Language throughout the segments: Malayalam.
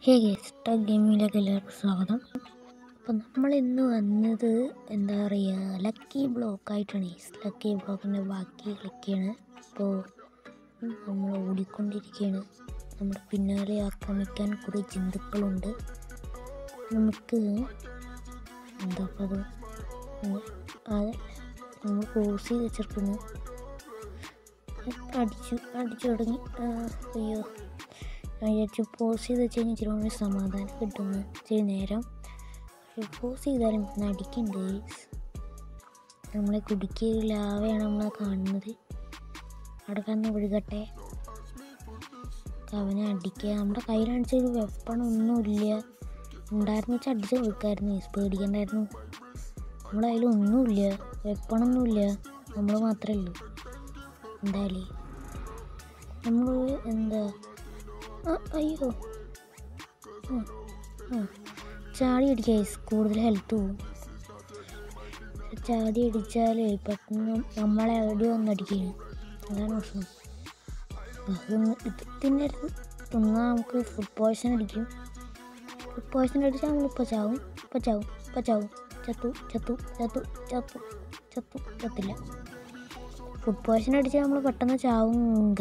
ഹേ ഗസ്റ്റ് ഗെയിമിലേക്ക് എല്ലാവർക്കും സ്വാഗതം അപ്പം നമ്മൾ ഇന്ന് വന്നത് എന്താ പറയുക ലക്കി ബ്ലോക്ക് ആയിട്ടാണ് ലക്കി ബ്ലോക്കിൻ്റെ ബാക്കി കളിക്കുകയാണ് അപ്പോൾ നമ്മൾ ഓടിക്കൊണ്ടിരിക്കുകയാണ് നമ്മുടെ പിന്നാലെ ആക്രമിക്കാൻ കുറേ ജന്തുക്കളുണ്ട് നമുക്ക് എന്താ അപ്പോൾ അത് ഉം, അത് നമ്മൾ ക്രോസ് ചെയ്ത് വെച്ചിരിക്കുന്നു അടിച്ചു അടിച്ചു തുടങ്ങി ആ, അയ്യോ ഞാൻ വിചാരിച്ചു പോസ് ചെയ്ത് വെച്ച് കഴിഞ്ഞാൽ ഇച്ചിരി കൂടി സമാധാനം കിട്ടുന്നു ഇച്ചിരി നേരം പോസ് ചെയ്താലും പിന്നെ അടിക്കുന്നുണ്ട് guys. നമ്മളെ കുടിക്ക് ലാവയാണ് നമ്മളെ കാണുന്നത് അവിടെ കന്ന് വിഴുകട്ടെ അവനെ അടിക്കുക നമ്മുടെ കയ്യിലടിച്ച ഒരു വെപ്പണൊന്നുമില്ല ഉണ്ടായിരുന്നു വെച്ചാൽ അടിച്ച് കൊടുക്കായിരുന്നു പേടിക്കണ്ടായിരുന്നു നമ്മളെ കയ്യിൽ ഒന്നുമില്ല വെപ്പണൊന്നുമില്ല നമ്മൾ മാത്രമേ ഉള്ളൂ എന്തായാലേ നമ്മൾ എന്താ ആ, അയ്യോ ആ, ആ. ചാടി അടിക്കുക കൂടുതൽ ഹെൽത്ത് പോവും ചാടി അടിച്ചാൽ പെട്ടെന്ന് നമ്മളെ എവിടെ വന്ന് അടിക്കുകയാണ് അതാണ് പ്രശ്നം അതൊന്ന് ഇത് തിന്നരുത് തിന്നാൽ നമുക്ക് ഫുഡ് പോയ്സൺ അടിക്കും ഫുഡ് പോയ്സൺ അടിച്ചാൽ നമ്മളിപ്പോൾ ചാവും ഇപ്പോൾ ചാവും ഇപ്പോൾ ചാവും ചത്തു ചത്തു ചത്തു ചത്തു ചത്തു ചത്തില്ല ഫുഡ് പോയ്സൺ അടിച്ചാൽ നമ്മൾ പെട്ടെന്ന് ചാവും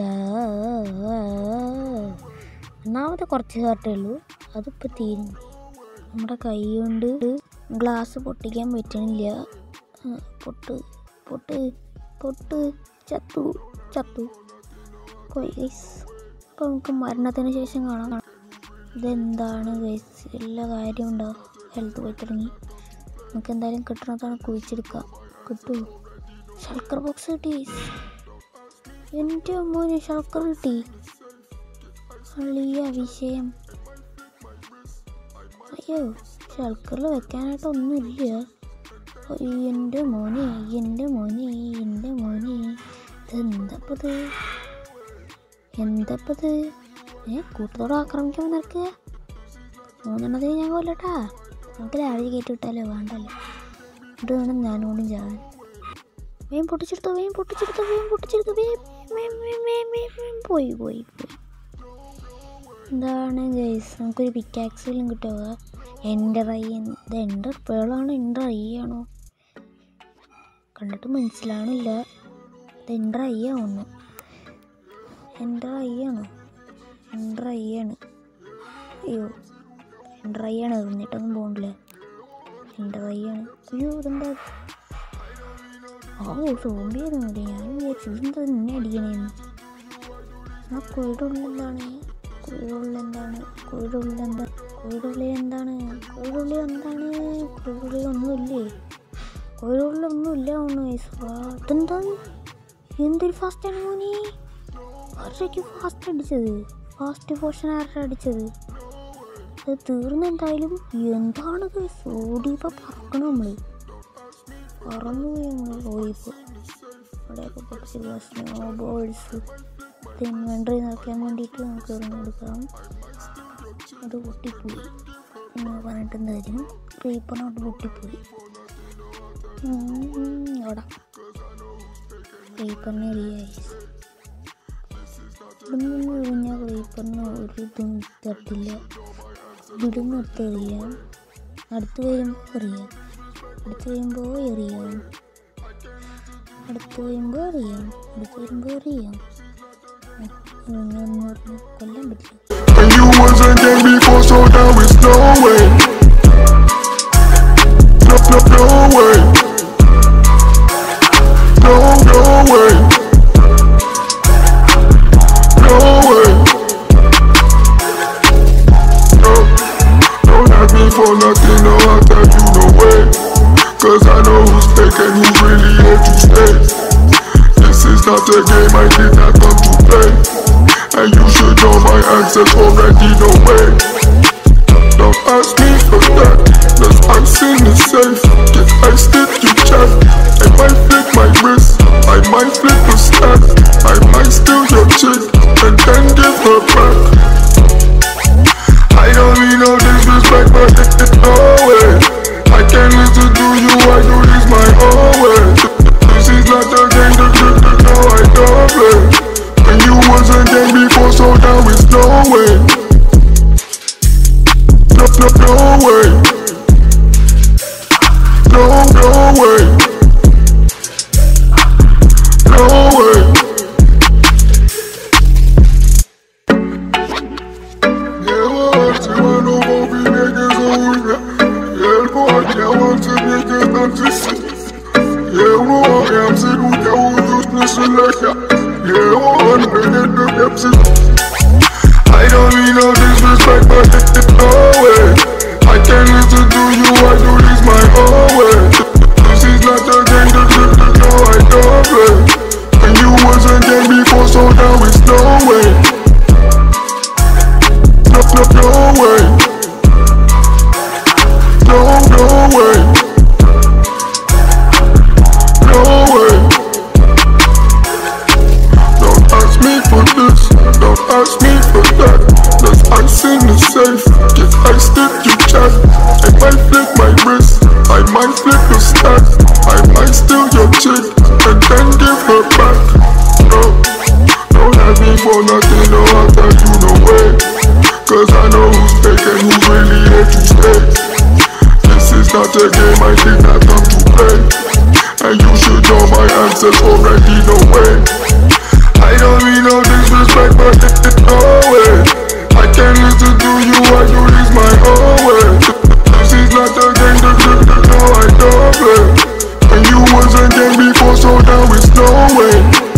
ഒന്നാമത്തെ കുറച്ച് ഹേർട്ടേ ഉള്ളൂ അതിപ്പോൾ തീരും നമ്മുടെ കൈ കൊണ്ട് ഗ്ലാസ് പൊട്ടിക്കാൻ പറ്റണില്ല ആ, പൊട്ട് പൊട്ട് പൊട്ട് ചത്തു ചത്തു പോയി ഗൈസ് അപ്പോൾ നമുക്ക് മരണത്തിന് ശേഷം കാണാം ഇതെന്താണ് ഗൈസ് എല്ലാ കാര്യവും ഉണ്ടോ ഹെൽത്ത് പോയി തുടങ്ങി നമുക്ക് എന്തായാലും കിട്ടണതാണ് കുഴിച്ചെടുക്കാം കിട്ടൂ ശർക്കര ബോക്സ് കിട്ടി എൻ്റെ മോന് ശർക്കര കിട്ടി അളിയ വിഷയം അയ്യോ ശർക്കറിൽ വെക്കാനായിട്ട് ഒന്നുമില്ല അയ്യോ, എൻ്റെ മോനെ എൻ്റെ മോനെ എൻ്റെ മോനെ ഇതെന്തപ്പത് എന്തപ്പത് ഏ കൂട്ടത്തോടെ ആക്രമിക്കാൻ നിനക്ക് മൂന്നെണ്ണത്തിന് ഞാൻ കൊല്ലട്ടാ നമുക്ക് രാവിലെ കയറ്റി വിട്ടാലോ വേണ്ടല്ലോ ഇത് വേണം ഞാനോടും ചാവാൻ വേം പൊട്ടിച്ചെടുത്തോ വേം പൊട്ടിച്ചെടുത്തോ വേം പൊട്ടിച്ചെടുത്തോ വേം വേം വേം വേം വേം വേം പോയി പോയി പോയി എന്താണ് ഗൈസ് നമുക്കൊരു പിക്കാക്സിലും കിട്ടുക എൻ്റെ റൈ ഇത് എൻ്റെ പേളാണോ എൻ്റെ റൈ ആണോ കണ്ടിട്ട് മനസ്സിലാവണില്ല ഇത് എൻ്റെ റൈ ആവുന്നു എൻ്റെ റൈ ആണോ എൻ്റെ റൈ ആണ് അയ്യോ എൻ്റെ റൈ ആണ് എറിഞ്ഞിട്ടൊന്നും പോകണില്ല എൻ്റെ റൈ ആണ് അയ്യോ ഇതെന്താ ആ സോംബിയായിരുന്നു ഞാൻ വിചാരിച്ചു ഇതെന്താ നിന്നെ അടിക്കണേന്ന് ആ കുഴിയുടെ ഉള്ളിൽ എന്താണ് കുഴിയുടെ ഉള്ളിൽ എന്താണ് കുഴിയുടെ ഉള്ളിൽ എന്താ കുഴിയുടെ ഉള്ളിൽ എന്താണ് കുഴിയുടെ ഉള്ളിൽ എന്താണ് കുഴിയുടെ ഉള്ളിൽ ഒന്നുമില്ലേ കുഴിയുടെ ഉള്ളിൽ ഒന്നുമില്ല ഒന്ന് ഇതെന്താ എന്തൊരു ഫാസ്റ്റാണ് മോനെ ആരൊക്കെ ഫാസ്റ്റ് അടിച്ചത് ഫാസ്റ്റ് പോർഷൻ ആരുടെ അടിച്ചത് അത് തീർന്നു എന്തായാലും എന്താണ് ഓടിയപ്പോൾ പറക്കണം നമ്മൾ പറന്നു പോയി നമ്മൾ ഓടിപ്പോൾ അവിടെയൊക്കെ പൊട്ടിച്ചില്ല സ്നോ ബോൾസ് ഇൻവെൻട്രി നിറയ്ക്കാൻ വേണ്ടിയിട്ട് നമുക്ക് എറിഞ്ഞു കൊടുക്കാം അത് പൊട്ടിപ്പോയി എന്ന് പറഞ്ഞിട്ട് എന്തായാലും ക്രീപ്പറിനോട്ട് പൊട്ടിപ്പോയി ഉം, അവിടെ ക്രീപ്പറിനെ എറിയായി ഇവിടുന്ന് എറിഞ്ഞാൽ ക്രീപ്പറിന് ഒരു ഇതും തട്ടില്ല ഇവിടുന്ന് ഒത്ത് എറിയാം അടുത്ത് വരുമ്പോൾ എറിയാം അടുത്ത് വരുമ്പോൾ എറിയാം അടുത്ത് വരുമ്പോൾ എറിയാം അടുത്ത് വരുമ്പോൾ എറിയാം കൊല്ലാൻ പറ്റില്ല And you wasn't there before, so there is no way. No, no, no way. No, no way. No way. No, don't ask me for nothing, no, I'll tell you no way. Cause I know who's fake and who's really here to stay. This is not a game I did not come to play. And you should know my answers already, no way. Don't ask me for that, cause I'm sinning safe. If I stick you chat, I might flick my wrist, I might flip a stack, I might steal your chick, and then give her back. I don't mean no disrespect, but it's no way. I can't listen to you, I do this my own way. This is not a game, the the- the- no, I don't play. And you wasn't there before, so there is no way. select Yeah, one minute to Pepsi I don't mean no disrespect, but it's no way I can't listen to you, I do this my own way This is not a game, the grip, no, I don't play And you wasn't game before, so now it's no way No, no, no way No, no way No way Don't ask me for this, don't ask me for that There's ice in the safe, get iced if you chat I might flick my wrist, I might flip the stack I might steal your chick, and then give her back No, don't ask me for nothing, no I'll tell you no way Cause I know who's fake and who's really here to stay This is not a game, I did not come to play And you should know my answers already, no way I don't mean no disrespect, but it's no way I can't listen to you, I do this my own way This is not a game, the grip, the no, I don't play And you wasn't game before, so now it's no way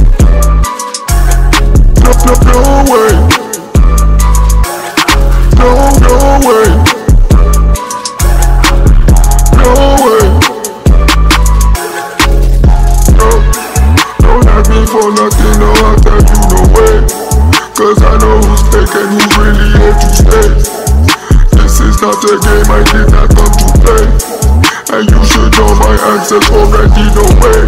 No, no, no way No, no way No way No, don't ask me for nothing, no, I'll tell you no way Cause I know who's fake and who's really here to stay This is not a game, I did not come to play And you should know my answers already, no way